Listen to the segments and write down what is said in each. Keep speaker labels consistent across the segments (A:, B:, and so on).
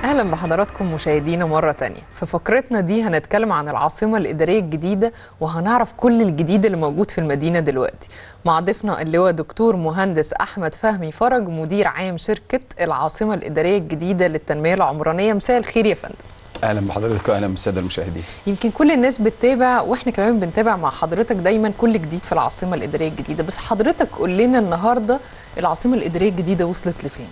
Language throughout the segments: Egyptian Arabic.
A: اهلا بحضراتكم مشاهدينا مره تانية في فقرتنا دي هنتكلم عن العاصمه الاداريه الجديده وهنعرف كل الجديد اللي موجود في المدينه دلوقتي مع ضيفنا اللي هو دكتور مهندس احمد فهمي فرج مدير عام شركه العاصمه الاداريه الجديده للتنميه العمرانيه مساء الخير يا فندم
B: اهلا بحضرتك واهلا بالساده المشاهدين
A: يمكن كل الناس بتتابع واحنا كمان بنتابع مع حضرتك دايما كل جديد في العاصمه الاداريه الجديده بس حضرتك قول لنا النهارده العاصمه الاداريه الجديده وصلت لفين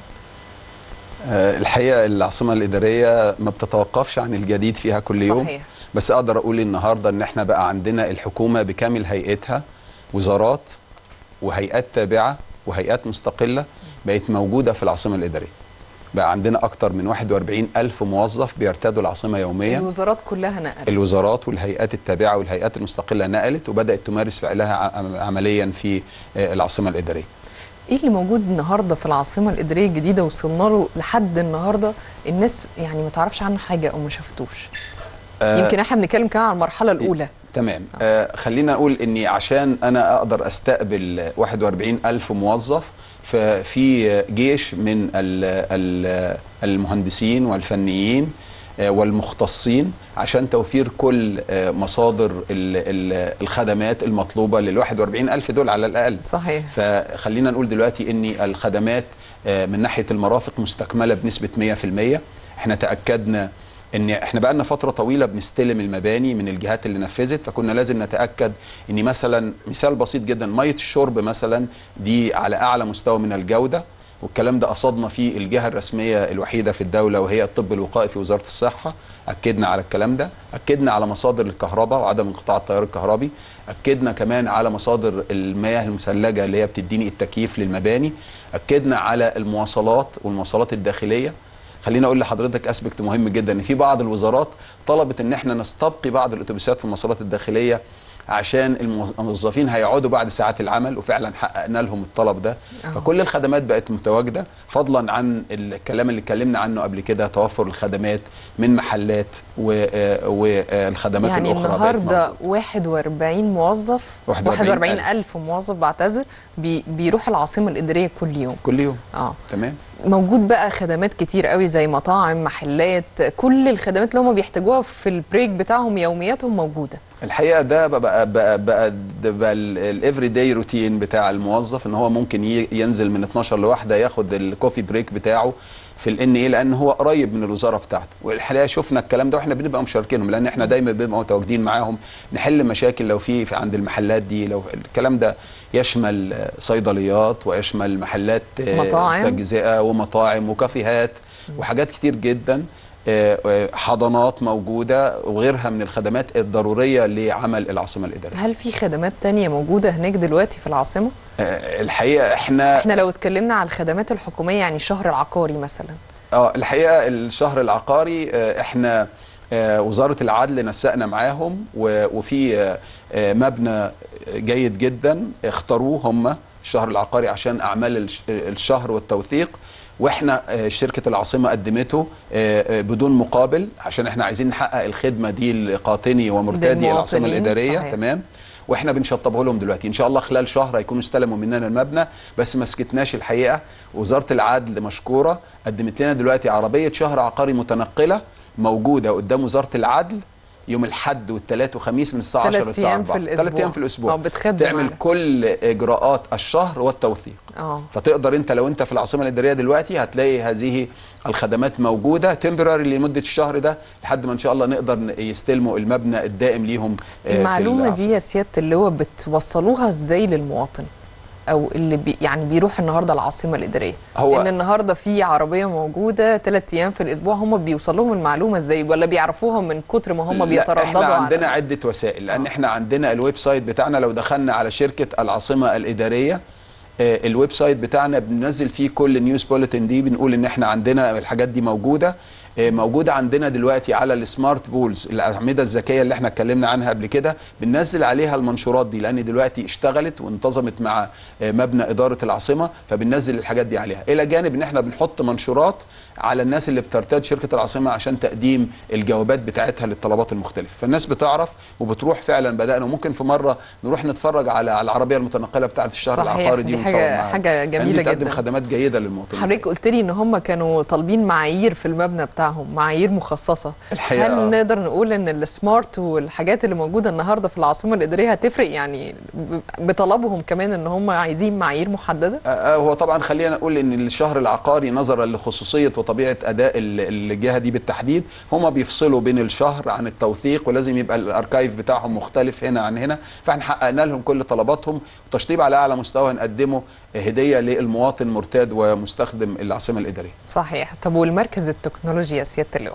B: أه الحقيقه العاصمه الاداريه ما بتتوقفش عن الجديد فيها كل يوم
A: صحيح.
B: بس اقدر اقول النهارده ان احنا بقى عندنا الحكومه بكامل هيئتها وزارات وهيئات تابعه وهيئات مستقله بقت موجوده في العاصمه الاداريه بقى عندنا اكتر من 41 ألف موظف بيرتادوا العاصمه يوميا
A: الوزارات كلها نقلت
B: الوزارات والهيئات التابعه والهيئات المستقله نقلت وبدات تمارس فعلها ع- عمليا في آه، العاصمه الاداريه
A: ايه اللي موجود النهارده في العاصمه الاداريه الجديده وصلنا له لحد النهارده الناس يعني ما تعرفش عنه حاجه او ما شافتوش
B: آه،
A: يمكن احنا بنتكلم كمان عن المرحله الاولى
B: تمام آه خلينا نقول اني عشان انا اقدر استقبل 41 الف موظف ففي جيش من ال ال المهندسين والفنيين آه، والمختصين عشان توفير كل آه، مصادر ال- ال- الخدمات المطلوبه لل 41 الف دول على الاقل
A: صحيح
B: فخلينا نقول دلوقتي ان الخدمات آه، من ناحيه المرافق مستكمله بنسبه 100% احنا تاكدنا ان احنا بقالنا فتره طويله بنستلم المباني من الجهات اللي نفذت فكنا لازم نتاكد ان مثلا مثال بسيط جدا ميه الشرب مثلا دي على اعلى مستوى من الجوده والكلام ده قصدنا فيه الجهه الرسميه الوحيده في الدوله وهي الطب الوقائي في وزاره الصحه اكدنا على الكلام ده اكدنا على مصادر الكهرباء وعدم انقطاع التيار الكهربي اكدنا كمان على مصادر المياه المثلجه اللي هي بتديني التكييف للمباني اكدنا على المواصلات والمواصلات الداخليه خليني اقول لحضرتك اسبكت مهم جدا ان في بعض الوزارات طلبت ان احنا نستبقي بعض الاتوبيسات في المواصلات الداخليه عشان الموظفين هيقعدوا بعد ساعات العمل وفعلا حققنا لهم الطلب ده
A: أه.
B: فكل الخدمات بقت متواجده فضلا عن الكلام اللي اتكلمنا عنه قبل كده توفر الخدمات من محلات و- آه، والخدمات
A: يعني
B: الاخرى بقت
A: النهارده
B: موجودة.
A: 41 موظف
B: 41
A: 41
B: ألف.
A: الف موظف بعتذر بي بيروح العاصمه الاداريه كل يوم
B: كل يوم
A: اه
B: تمام
A: موجود بقى خدمات كتير قوي زي مطاعم محلات كل الخدمات اللي هم بيحتاجوها في البريك بتاعهم يومياتهم موجوده
B: الحقيقه ده بقى بقى بقى, ده بقى الافري داي روتين بتاع الموظف ان هو ممكن ي- ينزل من 12 لواحده ياخد الكوفي بريك بتاعه في الان ايه لان هو قريب من الوزاره بتاعته والحقيقه شفنا الكلام ده واحنا بنبقى مشاركينهم لان احنا دايما بنبقى متواجدين معاهم نحل مشاكل لو في في عند المحلات دي لو الكلام ده يشمل آه، صيدليات ويشمل محلات آه،
A: مطاعم.
B: تجزئه ومطاعم وكافيهات وحاجات كتير جدا آه، آه، حضانات موجوده وغيرها من الخدمات الضروريه لعمل العاصمه الاداريه.
A: هل في خدمات تانية موجودة هناك دلوقتي في العاصمة؟
B: آه، الحقيقه احنا
A: احنا لو اتكلمنا على الخدمات الحكومية يعني الشهر العقاري مثلا
B: اه الحقيقه الشهر العقاري آه، احنا آه، وزاره العدل نسقنا معاهم و- وفي آه، آه، مبنى جيد جدا اختاروه هم الشهر العقاري عشان اعمال الش- الشهر والتوثيق واحنا آه، شركه العاصمه قدمته آه، آه، بدون مقابل عشان احنا عايزين نحقق الخدمه دي لقاطني ومرتدي العاصمه
A: للمواطنين،
B: الاداريه
A: صحيح.
B: تمام واحنا بنشطبه لهم دلوقتي ان شاء الله خلال شهر هيكونوا استلموا مننا المبنى بس ما سكتناش الحقيقه وزاره العدل مشكوره قدمت لنا دلوقتي عربيه شهر عقاري متنقله موجوده قدام وزاره العدل يوم الاحد والثلاث وخميس من الساعه 10
A: تلات
B: للساعه
A: أيام في
B: 4
A: الأسبوع.
B: ثلاث ايام في الاسبوع
A: اه، بتخدم
B: تعمل
A: على.
B: كل اجراءات الشهر والتوثيق
A: اه
B: فتقدر انت لو انت في العاصمه الاداريه دلوقتي هتلاقي هذه الخدمات موجوده تمبراري لمده الشهر ده لحد ما ان شاء الله نقدر ن- يستلموا المبنى الدائم ليهم آه، في
A: المعلومة
B: العاصمة.
A: دي يا سيادة اللواء بتوصلوها ازاي للمواطن؟ او اللي بي يعني بيروح النهارده العاصمه الاداريه
B: هو-
A: ان النهارده في عربيه موجوده ثلاث ايام في الاسبوع هم بيوصل لهم المعلومه ازاي ولا بيعرفوها من كتر ما هم
B: لا،
A: بيترددوا
B: احنا
A: على-
B: عندنا عده وسائل لان
A: آه.
B: احنا عندنا الويب سايت بتاعنا لو دخلنا على شركه العاصمه الاداريه آه، الويب سايت بتاعنا بننزل فيه كل نيوز بوليتن دي بنقول ان احنا عندنا الحاجات دي موجوده آه، موجوده عندنا دلوقتي على السمارت بولز الاعمده الذكيه اللي احنا اتكلمنا عنها قبل كده بننزل عليها المنشورات دي لان دلوقتي اشتغلت وانتظمت مع آه، مبنى اداره العاصمه فبننزل الحاجات دي عليها الى جانب ان احنا بنحط منشورات على الناس اللي بترتاد شركه العاصمه عشان تقديم الجوابات بتاعتها للطلبات المختلفه فالناس بتعرف وبتروح فعلا بدانا وممكن في مره نروح نتفرج على على العربيه المتنقله بتاعه الشهر
A: صحيح،
B: العقاري دي
A: دي
B: ونصور
A: حاجة-
B: معاها.
A: حاجة
B: لأن دي
A: جميلة
B: بتقدم
A: جدا.
B: خدمات جيده للمواطنين
A: حضرتك قلت لي ان هم كانوا طالبين معايير في المبنى بتاعهم بتاعهم معايير مخصصه
B: الحقيقة
A: هل
B: آه.
A: نقدر نقول ان السمارت والحاجات اللي موجوده النهارده في العاصمه الاداريه هتفرق يعني ب- بطلبهم كمان ان هم عايزين معايير محدده
B: آه، هو طبعا خلينا نقول ان الشهر العقاري نظرا لخصوصيه وطبيعه اداء ال- الجهه دي بالتحديد هم بيفصلوا بين الشهر عن التوثيق ولازم يبقى الاركايف بتاعهم مختلف هنا عن هنا فاحنا حققنا لهم كل طلباتهم وتشطيب على اعلى مستوى نقدمه هديه للمواطن المرتاد ومستخدم العاصمه الاداريه.
A: صحيح طب والمركز التكنولوجي يا سياده اللواء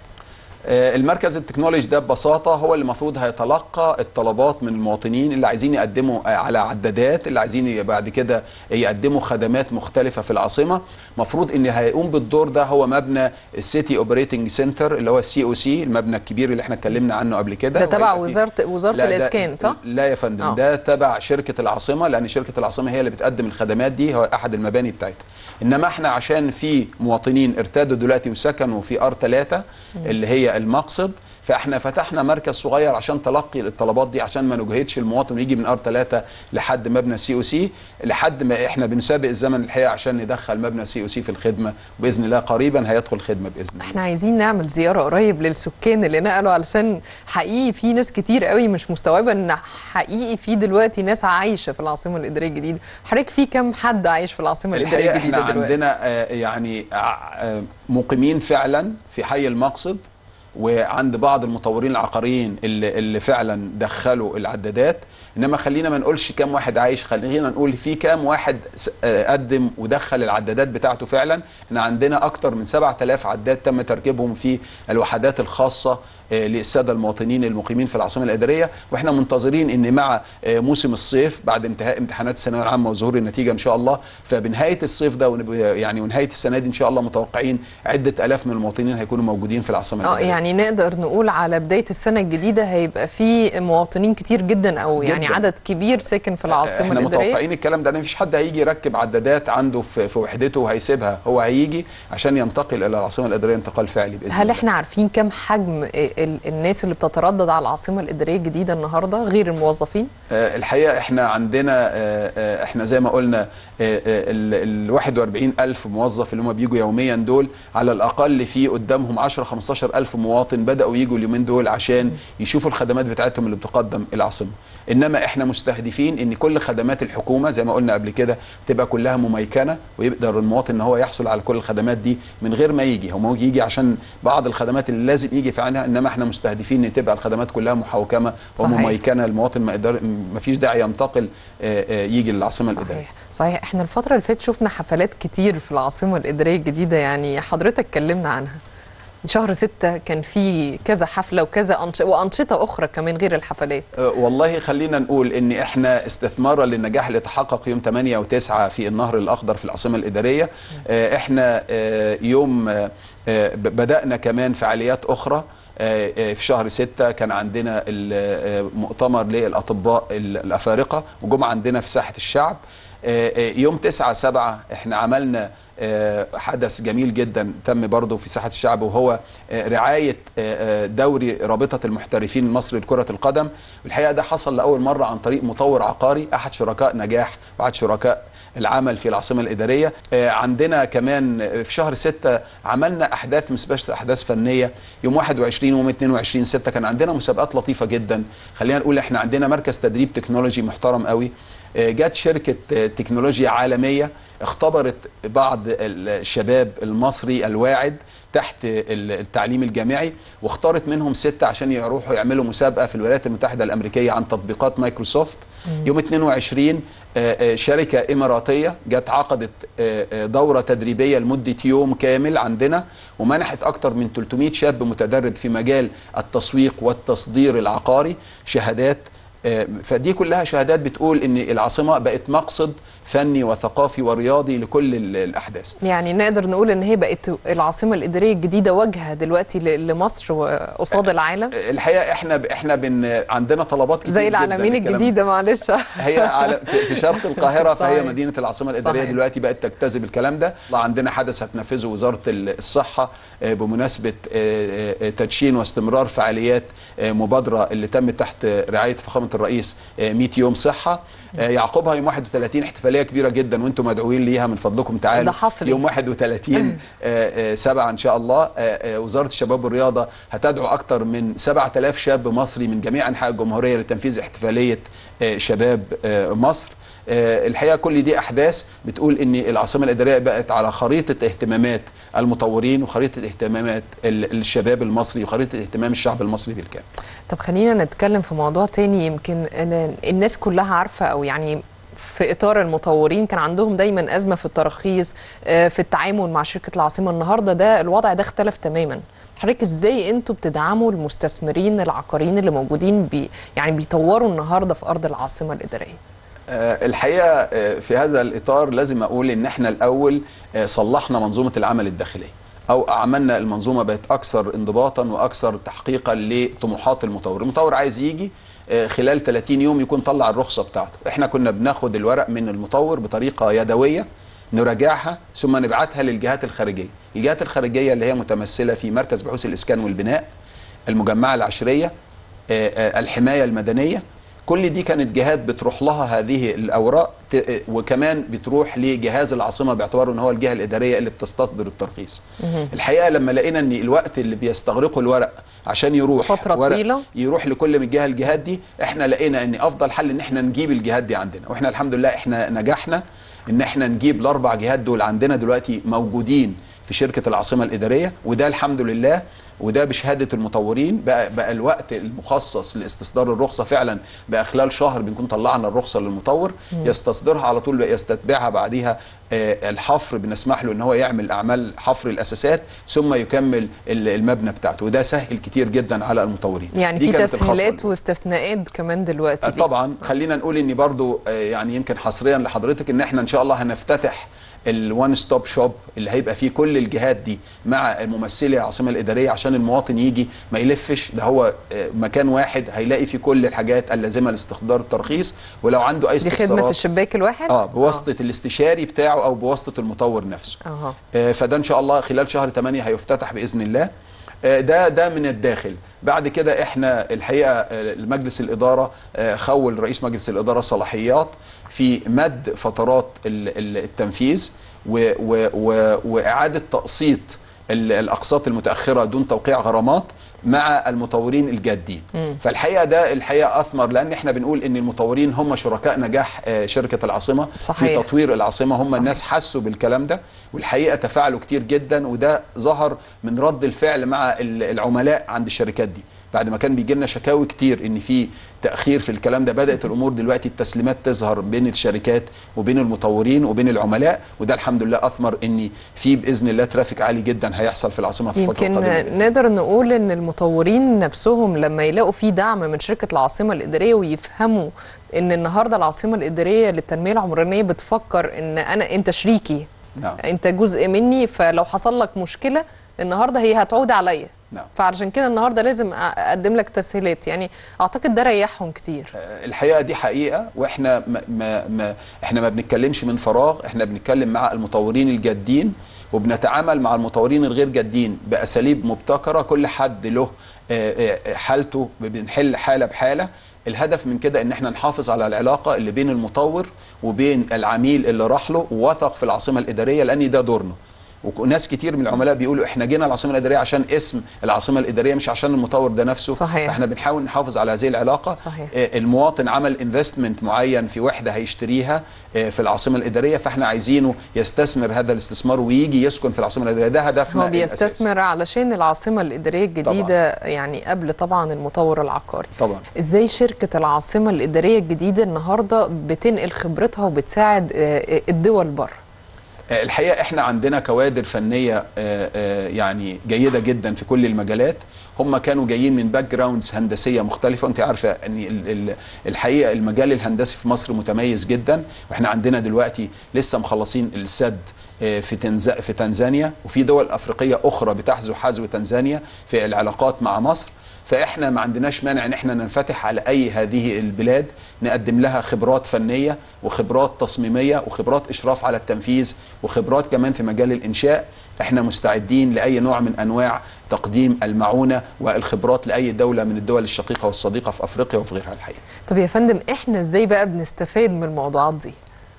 B: آه، المركز التكنولوجي ده ببساطة هو اللي المفروض هيتلقى الطلبات من المواطنين اللي عايزين يقدموا آه، على عدادات اللي عايزين ي- بعد كده يقدموا خدمات مختلفة في العاصمة مفروض ان هيقوم بالدور ده هو مبنى السيتي اوبريتنج سنتر اللي هو السي او سي المبنى الكبير اللي احنا اتكلمنا عنه قبل كده
A: ده تبع
B: وهيبقى فيه-
A: وزاره وزاره
B: لا ده-
A: الاسكان صح
B: لا يا فندم
A: آه.
B: ده تبع شركه العاصمه لان شركه العاصمه هي اللي بتقدم الخدمات دي هو احد المباني بتاعتها انما احنا عشان في مواطنين ارتادوا دلوقتي وسكنوا في ار 3 اللي هي المقصد فاحنا فتحنا مركز صغير عشان تلقي الطلبات دي عشان ما نجهدش المواطن ويجي من ار 3 لحد مبنى سي او سي لحد ما احنا بنسابق الزمن الحقيقه عشان ندخل مبنى سي او سي في الخدمه باذن الله قريبا هيدخل خدمه باذن الله
A: احنا عايزين نعمل زياره قريب للسكان اللي نقلوا علشان حقيقي في ناس كتير قوي مش مستوعبه ان حقيقي في دلوقتي ناس عايشه في العاصمه الاداريه الجديده حضرتك في كم حد عايش في العاصمه الاداريه
B: الحقيقه
A: الجديده
B: احنا
A: دلوقتي
B: عندنا آه، يعني ع- آه، مقيمين فعلا في حي المقصد وعند بعض المطورين العقاريين اللي, اللي فعلا دخلوا العدادات انما خلينا ما نقولش كام واحد عايش خلينا نقول في كام واحد س- آه، قدم ودخل العدادات بتاعته فعلا احنا عندنا اكتر من 7000 عداد تم تركيبهم في الوحدات الخاصه آه، للساده المواطنين المقيمين في العاصمه الاداريه واحنا منتظرين ان مع آه، موسم الصيف بعد انتهاء امتحانات الثانويه العامه وظهور النتيجه ان شاء الله فبنهايه الصيف ده ونب- يعني ونهايه السنه دي ان شاء الله متوقعين عده الاف من المواطنين هيكونوا موجودين في العاصمه
A: اه
B: الاداريه
A: يعني نقدر نقول على بدايه السنه الجديده هيبقى في مواطنين كتير جدا او يعني
B: جداً.
A: عدد كبير ساكن في العاصمه
B: احنا
A: الاداريه
B: متوقعين الكلام ده لان مفيش حد هيجي يركب عدادات عنده في, في وحدته وهيسيبها هو هيجي عشان ينتقل الى العاصمه الاداريه انتقال فعلي باذن
A: هل
B: الله
A: احنا عارفين كم حجم ال- ال- الناس اللي بتتردد على العاصمه الاداريه الجديده النهارده غير الموظفين
B: آه، الحقيقه احنا عندنا آه، آه، احنا زي ما قلنا ال 41 الف موظف اللي هم بيجوا يوميا دول على الاقل في قدامهم 10 15 الف مواطن بداوا يجوا اليومين دول عشان يشوفوا الخدمات بتاعتهم اللي بتقدم العاصمه انما احنا مستهدفين ان كل خدمات الحكومه زي ما قلنا قبل كده تبقى كلها مميكنه ويقدر المواطن ان هو يحصل على كل الخدمات دي من غير ما يجي هو ممكن يجي عشان بعض الخدمات اللي لازم يجي في عنها انما احنا مستهدفين ان تبقى الخدمات كلها محوكمه
A: صحيح.
B: ومميكنه المواطن ما يقدر ما فيش داعي ينتقل آه، آه، يجي للعاصمه الاداريه
A: صحيح صحيح احنا الفتره اللي فاتت شفنا حفلات كتير في العاصمه الاداريه الجديده يعني حضرتك اتكلمنا عنها شهر ستة كان في كذا حفلة وكذا أنشطة وأنشطة أخرى كمان غير الحفلات
B: أه، والله خلينا نقول ان احنا استثمارا للنجاح اللي تحقق يوم 8 و9 في النهر الاخضر في العاصمه الاداريه أه، احنا أه، يوم أه، أه، ب- بدانا كمان فعاليات اخرى أه، أه، في شهر ستة كان عندنا المؤتمر للأطباء ال- الأفارقة وجمعة عندنا في ساحة الشعب أه، أه، يوم 9 7 احنا عملنا آه، حدث جميل جدا تم برضه في ساحة الشعب وهو آه، رعاية آه، آه، دوري رابطة المحترفين المصري لكرة القدم والحقيقة ده حصل لأول مرة عن طريق مطور عقاري أحد شركاء نجاح وأحد شركاء العمل في العاصمة الإدارية آه، عندنا كمان آه، في شهر ستة عملنا أحداث مش بس أحداث فنية يوم 21 ويوم 22 ستة كان عندنا مسابقات لطيفة جدا خلينا نقول احنا عندنا مركز تدريب تكنولوجي محترم قوي آه، جت شركة آه، تكنولوجيا عالمية اختبرت بعض الشباب المصري الواعد تحت ال- التعليم الجامعي واختارت منهم ستة عشان يروحوا يعملوا مسابقة في الولايات المتحدة الأمريكية عن تطبيقات مايكروسوفت يوم 22 آه، آه، شركة إماراتية جت عقدت آه، آه، دورة تدريبية لمدة يوم كامل عندنا ومنحت أكثر من 300 شاب متدرب في مجال التسويق والتصدير العقاري شهادات آه، فدي كلها شهادات بتقول ان العاصمه بقت مقصد فني وثقافي ورياضي لكل ال- الاحداث
A: يعني نقدر نقول ان هي بقت العاصمه الاداريه الجديده واجهه دلوقتي ل- لمصر وقصاد العالم
B: الحقيقه احنا احنا بن عندنا طلبات كتير
A: زي
B: جداً
A: العالمين
B: الكلام-
A: الجديده معلش
B: هي على في في شرق القاهره فهي
A: صحيح.
B: مدينه العاصمه الاداريه
A: صحيح.
B: دلوقتي بقت تجتذب الكلام ده عندنا حدث هتنفذه وزاره ال- الصحه آه، بمناسبه آه، آه، تدشين واستمرار فعاليات آه، مبادره اللي تمت تحت رعايه فخامه الرئيس آه، 100 يوم صحه آه، يعقبها يوم 31 احتفاليه كبيره جدا وانتم مدعوين ليها من فضلكم تعالوا
A: ده حصري.
B: يوم 31 آه، آه، سبعة ان شاء الله آه، آه، وزاره الشباب والرياضه هتدعو اكثر من 7000 شاب مصري من جميع انحاء الجمهوريه لتنفيذ احتفاليه آه، شباب آه، مصر آه، الحقيقه كل دي احداث بتقول ان العاصمه الاداريه بقت على خريطه اهتمامات المطورين وخريطه اهتمامات ال- الشباب المصري وخريطه اهتمام الشعب المصري بالكامل
A: طب خلينا نتكلم في موضوع تاني يمكن إن الناس كلها عارفة أو يعني في إطار المطورين كان عندهم دايما أزمة في التراخيص آه، في التعامل مع شركة العاصمة النهاردة ده الوضع ده اختلف تماما حضرتك ازاي انتوا بتدعموا المستثمرين العقاريين اللي موجودين بي يعني بيطوروا النهارده في ارض العاصمه الاداريه
B: آه، الحقيقه آه، في هذا الاطار لازم اقول ان احنا الاول آه، صلحنا منظومه العمل الداخليه او عملنا المنظومه بقت اكثر انضباطا واكثر تحقيقا لطموحات المطور المطور عايز يجي آه، خلال 30 يوم يكون طلع الرخصه بتاعته احنا كنا بناخد الورق من المطور بطريقه يدويه نراجعها ثم نبعتها للجهات الخارجيه الجهات الخارجيه اللي هي متمثله في مركز بحوث الاسكان والبناء المجمعه العشريه آه، آه، الحمايه المدنيه كل دي كانت جهات بتروح لها هذه الاوراق ت- وكمان بتروح لجهاز العاصمه باعتباره ان هو الجهه الاداريه اللي بتستصدر الترخيص. الحقيقه لما لقينا ان الوقت اللي بيستغرقه الورق عشان يروح
A: فترة
B: ورق
A: طويلة.
B: يروح لكل من الجهه الجهات دي احنا لقينا ان افضل حل ان احنا نجيب الجهات دي عندنا واحنا الحمد لله احنا نجحنا ان احنا نجيب الاربع جهات دول عندنا دلوقتي موجودين في شركه العاصمه الاداريه وده الحمد لله وده بشهاده المطورين بقى, بقى الوقت المخصص لاستصدار الرخصه فعلا بقى خلال شهر بنكون طلعنا الرخصه للمطور يستصدرها على طول يستتبعها بعديها آه، الحفر بنسمح له ان هو يعمل اعمال حفر الاساسات ثم يكمل ال- المبنى بتاعته وده سهل كتير جدا على المطورين
A: يعني
B: دي
A: في
B: كانت الخطوة
A: تسهيلات
B: الأولى.
A: واستثناءات كمان دلوقتي
B: آه،
A: ليه؟
B: طبعا خلينا نقول ان برضو آه، يعني يمكن حصريا لحضرتك ان احنا ان شاء الله هنفتتح الوان ستوب شوب اللي هيبقى فيه كل الجهات دي مع ممثلي العاصمه الاداريه عشان المواطن يجي ما يلفش ده هو آه، مكان واحد هيلاقي فيه كل الحاجات اللازمه لاستخدار الترخيص ولو عنده اي
A: دي خدمه
B: استفسارات
A: الشباك الواحد
B: اه بواسطه الاستشاري بتاعه او بواسطه المطور نفسه
A: اها
B: آه، فده ان شاء الله خلال شهر 8 هيفتتح باذن الله آه، ده ده من الداخل بعد كده احنا الحقيقه آه، المجلس الاداره آه، خول رئيس مجلس الاداره صلاحيات في مد فترات ال- ال- التنفيذ و و و واعاده تقسيط ال- الاقساط المتاخره دون توقيع غرامات مع المطورين الجادين فالحقيقه ده الحقيقه اثمر لان احنا بنقول ان المطورين هم شركاء نجاح آه، شركه العاصمه
A: صحيح.
B: في تطوير العاصمه هم
A: صحيح.
B: الناس حسوا بالكلام ده والحقيقه تفاعلوا كتير جدا وده ظهر من رد الفعل مع ال- العملاء عند الشركات دي بعد ما كان بيجي لنا شكاوي كتير ان في تاخير في الكلام ده بدات الامور دلوقتي التسليمات تظهر بين الشركات وبين المطورين وبين العملاء وده الحمد لله اثمر ان في باذن الله ترافيك عالي جدا هيحصل في العاصمه في الفتره
A: يمكن
B: القادمه بإذن الله.
A: نقدر نقول ان المطورين نفسهم لما يلاقوا في دعم من شركه العاصمه الاداريه ويفهموا ان النهارده العاصمه الاداريه للتنميه العمرانيه بتفكر ان انا انت شريكي
B: نعم.
A: انت جزء مني فلو حصل لك مشكله النهارده هي هتعود عليا
B: نعم.
A: فعلشان كده النهارده لازم اقدم لك تسهيلات يعني اعتقد ده ريحهم كتير
B: الحقيقه دي حقيقه واحنا ما ما ما احنا ما بنتكلمش من فراغ احنا بنتكلم مع المطورين الجادين وبنتعامل مع المطورين الغير جادين باساليب مبتكره كل حد له آه، آه، حالته بنحل حاله بحاله الهدف من كده ان احنا نحافظ على العلاقه اللي بين المطور وبين العميل اللي راح له ووثق في العاصمه الاداريه لان ده دورنا وناس كتير من العملاء بيقولوا احنا جينا العاصمه الاداريه عشان اسم العاصمه الاداريه مش عشان المطور ده نفسه
A: صحيح.
B: فاحنا بنحاول نحافظ على هذه العلاقه
A: صحيح.
B: آه، المواطن عمل انفستمنت معين في وحده هيشتريها آه، في العاصمه الاداريه فاحنا عايزينه يستثمر هذا الاستثمار ويجي يسكن في العاصمه الاداريه ده هدفنا
A: هو
B: الأساسي.
A: بيستثمر علشان العاصمه الاداريه الجديده يعني قبل طبعا المطور العقاري
B: طبعا
A: ازاي شركة العاصمة الإدارية الجديدة النهاردة بتنقل خبرتها وبتساعد آه، الدول بره
B: آه، الحقيقه احنا عندنا كوادر فنيه آه، آه، يعني جيده جدا في كل المجالات هم كانوا جايين من باك جراوندز هندسيه مختلفه وانت عارفه ان ال- ال- الحقيقه المجال الهندسي في مصر متميز جدا واحنا عندنا دلوقتي لسه مخلصين السد آه، في تنز... في تنزانيا وفي دول افريقيه اخرى بتحذو حذو تنزانيا في العلاقات مع مصر فاحنا ما عندناش مانع ان احنا ننفتح على اي هذه البلاد نقدم لها خبرات فنيه وخبرات تصميميه وخبرات اشراف على التنفيذ وخبرات كمان في مجال الانشاء احنا مستعدين لاي نوع من انواع تقديم المعونه والخبرات لاي دوله من الدول الشقيقه والصديقه في افريقيا وفي غيرها الحقيقه.
A: طب يا فندم احنا ازاي بقى بنستفاد من الموضوعات دي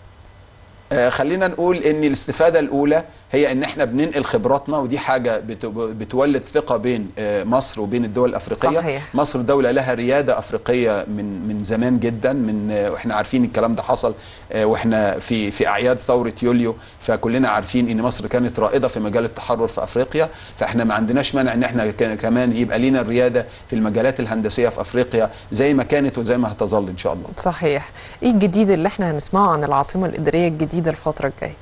B: آه، خلينا نقول ان الاستفاده الاولى هي ان احنا بننقل خبراتنا ودي حاجه بت- بتولد ثقه بين آه، مصر وبين الدول الافريقيه
A: صحيح.
B: مصر دوله لها رياده افريقيه من من زمان جدا من آه، واحنا عارفين الكلام ده حصل آه، واحنا في في اعياد ثوره يوليو فكلنا عارفين ان مصر كانت رائده في مجال التحرر في افريقيا فاحنا ما عندناش مانع ان احنا ك- كمان يبقى لينا الرياده في المجالات الهندسيه في افريقيا زي ما كانت وزي ما هتظل ان شاء الله
A: صحيح ايه الجديد اللي احنا هنسمعه عن العاصمه الاداريه الجديده الفتره الجايه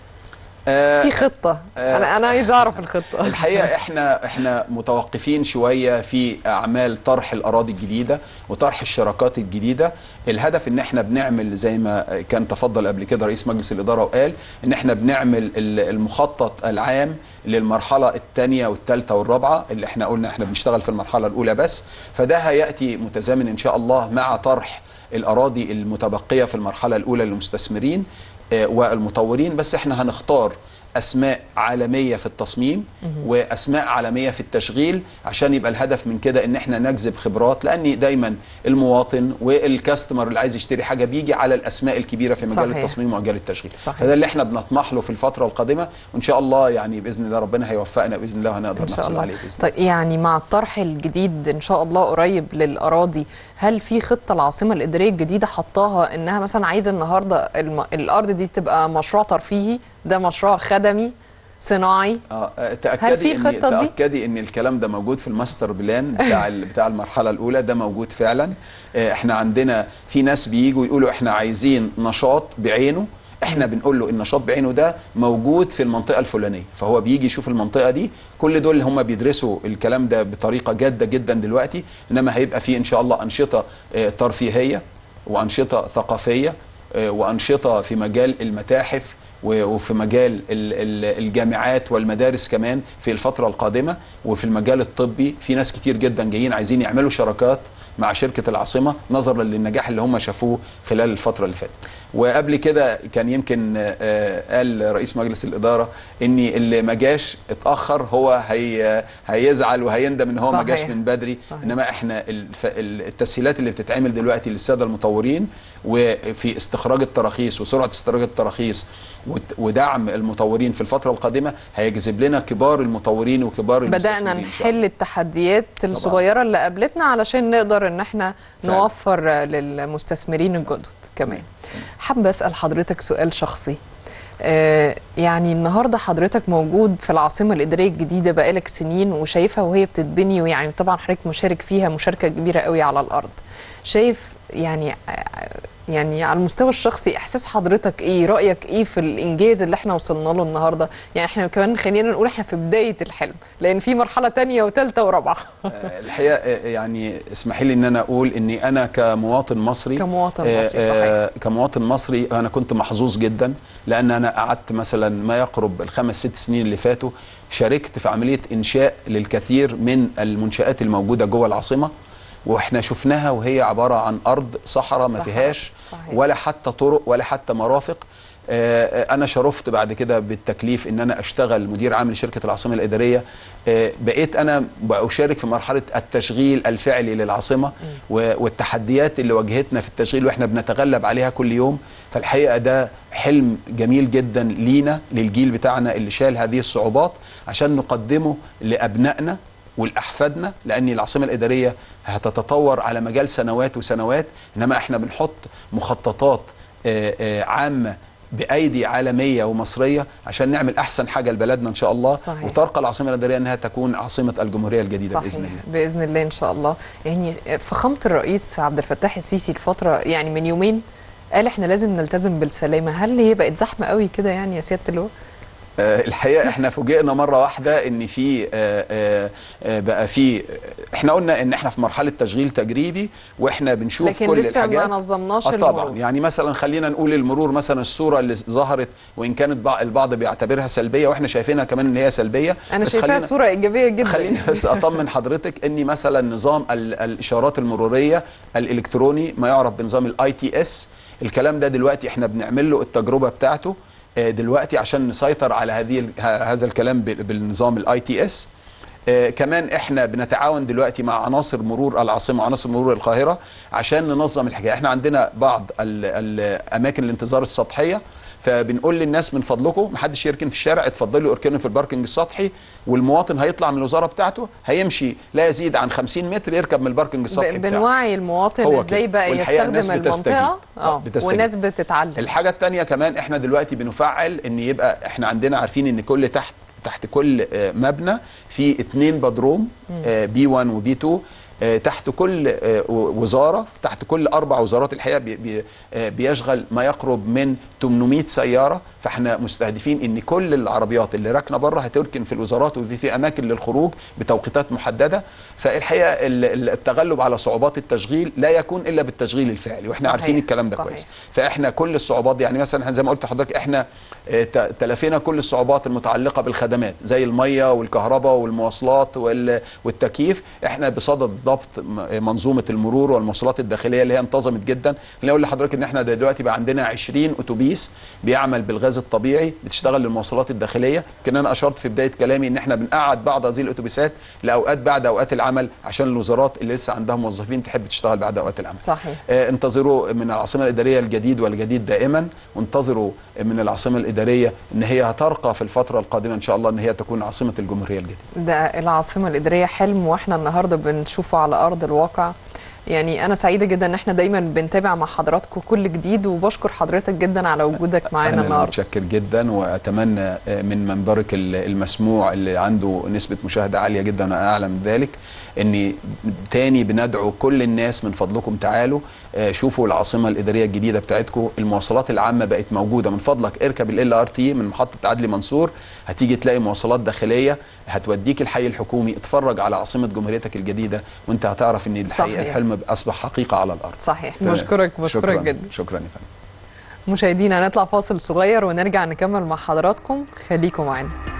B: آه،
A: في خطه انا انا عايز اعرف الخطه
B: الحقيقه احنا احنا متوقفين شويه في اعمال طرح الاراضي الجديده وطرح الشراكات الجديده الهدف ان احنا بنعمل زي ما كان تفضل قبل كده رئيس مجلس الاداره وقال ان احنا بنعمل ال- المخطط العام للمرحله الثانيه والثالثه والرابعه اللي احنا قلنا احنا بنشتغل في المرحله الاولى بس فده هياتي متزامن ان شاء الله مع طرح الاراضي المتبقيه في المرحله الاولى للمستثمرين آه، والمطورين بس احنا هنختار اسماء عالميه في التصميم واسماء عالميه في التشغيل عشان يبقى الهدف من كده ان احنا نجذب خبرات لان دايما المواطن والكاستمر اللي عايز يشتري حاجه بيجي على الاسماء الكبيره في مجال
A: صحيح.
B: التصميم ومجال التشغيل
A: صحيح.
B: فده اللي احنا بنطمح له في الفتره القادمه وان شاء الله يعني باذن الله ربنا هيوفقنا باذن الله وهنقدر
A: ان شاء
B: نحصل
A: الله
B: عليه باذن الله
A: طيب يعني مع الطرح الجديد ان شاء الله قريب للاراضي هل في خطه العاصمه الاداريه الجديده حطاها انها مثلا عايزه النهارده الم... الارض دي تبقى مشروع ترفيهي ده مشروع خدمي صناعي
B: اه آه،
A: هل
B: تاكدي
A: في
B: ان
A: خطة دي؟
B: تاكدي ان الكلام ده موجود في الماستر بلان بتاع ال- بتاع المرحله الاولى ده موجود فعلا آه، احنا عندنا في ناس بييجوا يقولوا احنا عايزين نشاط بعينه احنا بنقول له النشاط بعينه ده موجود في المنطقه الفلانيه فهو بيجي يشوف المنطقه دي كل دول هم بيدرسوا الكلام ده بطريقه جاده جدا دلوقتي انما هيبقى في ان شاء الله انشطه آه، ترفيهيه وانشطه ثقافيه آه، وانشطه في مجال المتاحف و- وفي مجال ال- ال- الجامعات والمدارس كمان في الفترة القادمة وفي المجال الطبي في ناس كتير جدا جايين عايزين يعملوا شراكات مع شركة العاصمة نظرا للنجاح اللي هم شافوه خلال الفترة اللي فاتت وقبل كده كان يمكن آه، قال رئيس مجلس الإدارة ان اللي ما جاش اتأخر هو هي هيزعل وهيندم ان هو ما جاش
A: صحيح.
B: من بدري
A: صحيح.
B: انما احنا الف- ال- التسهيلات اللي بتتعمل دلوقتي للساده المطورين وفي استخراج التراخيص وسرعه استخراج التراخيص وت- ودعم المطورين في الفتره القادمه هيجذب لنا كبار المطورين وكبار
A: بدانا
B: المستثمرين إن شاء الله.
A: نحل التحديات الصغيره اللي قابلتنا علشان نقدر ان احنا
B: فعلا.
A: نوفر للمستثمرين الجدد كمان حابه اسال حضرتك سؤال شخصي آه، يعني النهارده حضرتك موجود في العاصمه الاداريه الجديده بقالك سنين وشايفها وهي بتتبني ويعني طبعا حضرتك مشارك فيها مشاركه كبيره قوي على الارض شايف يعني آه، يعني على المستوى الشخصي احساس حضرتك ايه رايك ايه في الانجاز اللي احنا وصلنا له النهارده يعني احنا كمان خلينا نقول احنا في بدايه الحلم لان في مرحله تانية وثالثه ورابعه
B: آه، الحقيقه آه، يعني اسمحي لي ان انا اقول اني انا كمواطن مصري
A: كمواطن
B: آه،
A: مصري،
B: آه، كمواطن مصري انا كنت محظوظ جدا لان انا قعدت مثلا ما يقرب الخمس ست سنين اللي فاتوا شاركت في عمليه انشاء للكثير من المنشات الموجوده جوه العاصمه واحنا شفناها وهي عباره عن ارض صحراء ما
A: صحراء،
B: فيهاش
A: صحيح.
B: ولا حتى طرق ولا حتى مرافق آه، آه، انا شرفت بعد كده بالتكليف ان انا اشتغل مدير عام لشركه العاصمه الاداريه آه، بقيت انا بشارك في مرحله التشغيل الفعلي للعاصمه و- والتحديات اللي واجهتنا في التشغيل واحنا بنتغلب عليها كل يوم فالحقيقه ده حلم جميل جدا لينا للجيل بتاعنا اللي شال هذه الصعوبات عشان نقدمه لابنائنا ولاحفادنا لان العاصمه الاداريه هتتطور على مجال سنوات وسنوات انما احنا بنحط مخططات آه، آه، عامه بايدي عالميه ومصريه عشان نعمل احسن حاجه لبلدنا ان شاء الله
A: صحيح.
B: وترقى العاصمه الاداريه انها تكون عاصمه الجمهوريه الجديده
A: صحيح
B: باذن الله
A: باذن الله ان شاء الله يعني فخامه الرئيس عبد الفتاح السيسي الفتره يعني من يومين قال احنا لازم نلتزم بالسلامه هل هي بقت زحمه قوي كده يعني يا سياده اللواء
B: آه، الحقيقه احنا فوجئنا مره واحده ان في آه، آه، آه، بقى في احنا قلنا ان احنا في مرحله تشغيل تجريبي واحنا بنشوف
A: لكن
B: كل
A: لسه ما
B: الحاجات
A: نظمناش
B: آه طبعا
A: المرور.
B: يعني مثلا خلينا نقول المرور مثلا الصوره اللي ظهرت وان كانت بع- البعض بيعتبرها سلبيه واحنا شايفينها كمان ان هي سلبيه
A: انا
B: بس
A: شايفاها
B: خلينا-
A: صوره ايجابيه جدا
B: خليني بس اطمن حضرتك ان مثلا نظام ال- الاشارات المروريه الالكتروني ما يعرف بنظام الاي تي اس الكلام ده دلوقتي احنا بنعمل له التجربه بتاعته آه، دلوقتي عشان نسيطر على هذه ال- ه- هذا الكلام بال- بالنظام الاي تي اس كمان احنا بنتعاون دلوقتي مع عناصر مرور العاصمه وعناصر مرور القاهره عشان ننظم الحكايه احنا عندنا بعض ال- ال- اماكن الانتظار السطحيه فبنقول للناس من فضلكم محدش يركن في الشارع اتفضلوا اركنوا في الباركنج السطحي والمواطن هيطلع من الوزاره بتاعته هيمشي لا يزيد عن 50 متر يركب من الباركنج السطحي
A: ب-
B: بتاعه
A: بنوعي المواطن
B: هو
A: ازاي
B: كده.
A: بقى
B: والحقيقة الناس
A: يستخدم
B: بتستجيب.
A: المنطقه
B: آه،
A: اه
B: بتستجيب.
A: والناس بتتعلم
B: الحاجه الثانيه كمان احنا دلوقتي بنفعل ان يبقى احنا عندنا عارفين ان كل تحت تحت كل آه، مبنى في اتنين بدروم بي 1 وبي 2 آه، تحت كل آه، وزاره تحت كل اربع وزارات الحقيقه بي- بي- آه، بيشغل ما يقرب من 800 سياره فاحنا مستهدفين ان كل العربيات اللي راكنه بره هتركن في الوزارات وفي في اماكن للخروج بتوقيتات محدده فالحقيقه ال- ال- التغلب على صعوبات التشغيل لا يكون الا بالتشغيل الفعلي واحنا
A: صحيح،
B: عارفين الكلام ده
A: صحيح.
B: كويس فاحنا كل الصعوبات دي يعني مثلا احنا زي ما قلت لحضرتك احنا آه، ت- تلافينا كل الصعوبات المتعلقه بالخدمات زي الميه والكهرباء والمواصلات وال- والتكييف احنا بصدد ضبط م- منظومه المرور والمواصلات الداخليه اللي هي انتظمت جدا خليني اقول لحضرتك ان احنا دلوقتي بقى عندنا 20 اتوبيس بيعمل بالغاز الطبيعي بتشتغل للمواصلات الداخليه كان انا اشرت في بدايه كلامي ان احنا بنقعد بعض هذه الاتوبيسات لاوقات بعد اوقات العمل عشان الوزارات اللي لسه عندها موظفين تحب تشتغل بعد اوقات العمل
A: صحيح
B: آه، انتظروا من العاصمه الاداريه الجديد والجديد دائما وانتظروا من العاصمه الاداريه ان هي هترقى في الفتره القادمه ان شاء الله ان هي تكون عاصمه الجمهوريه الجديده
A: ده العاصمة الإدارية حلم واحنا النهاردة بنشوفه على أرض الواقع يعني أنا سعيدة جدا إن احنا دايما بنتابع مع حضراتكم كل جديد وبشكر حضرتك جدا على وجودك معانا
B: انا
A: النهاردة
B: متشكر جدا واتمنى آه، من منبرك ال- المسموع اللي عنده نسبه مشاهده عاليه جدا انا اعلم ذلك اني تاني بندعو كل الناس من فضلكم تعالوا آه، شوفوا العاصمه الاداريه الجديده بتاعتكم المواصلات العامه بقت موجوده من فضلك اركب ال ار تي من محطه عدلي منصور هتيجي تلاقي مواصلات داخليه هتوديك الحي الحكومي اتفرج على عاصمه جمهوريتك الجديده وانت هتعرف ان الحقيقه
A: صحيح.
B: الحلم اصبح حقيقه على الارض
A: صحيح بشكرك بشكرك
B: شكرا
A: جدا
B: شكرا يا فندم
A: مشاهدينا هنطلع فاصل صغير ونرجع نكمل مع حضراتكم خليكم معانا